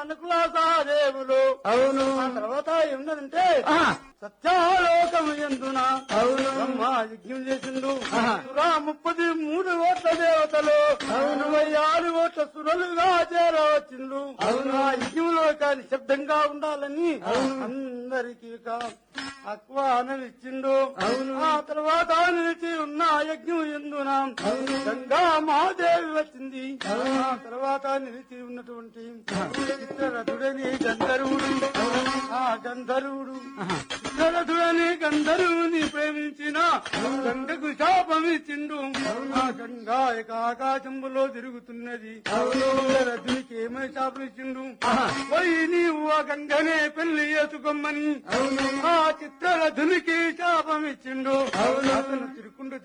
నకుల సహదేవులు అవును ఆ తర్వాత ఏమిటంటే ఆ, సత్యాలోకము ఎందున అవును బ్రహ్మ యజ్ఞం చేసిండు ఆహా. సురా ముప్పది మూడు ఓట్ల దేవతలు ఇరవై ఆరు ఓట్ల సురలుగా చేరవచ్చిండు అవును. ఆ యజ్ఞంలో కానీ శబ్దంగా ఉండాలని అందరికి ఆహ్వానం ఇచ్చిండు అవును. ఆ తర్వాత నిలిచి ఉన్న యజ్ఞం ఎందున గంగా మహాదేవి వచ్చింది ఆ తర్వాత నిలిచి ఉన్నటువంటి చిత్రరథుడని గంధర్వుడు ఆ గంధర్వుడు చిత్రరథుడని గంధర్వుని ప్రేమించిన గంగకు శాపం ఇచ్చిండు ఆ గంగా ఇక ఆకాశంలో తిరుగుతున్నది రథునికి ఏమై శాపం ఇచ్చిండు పోయి నీవు ఆ గంగనే పెళ్లి చేసుకోమని ఆ చిత్రరథునికి శాపం ఇచ్చిండు అతను తిరుకుంటూ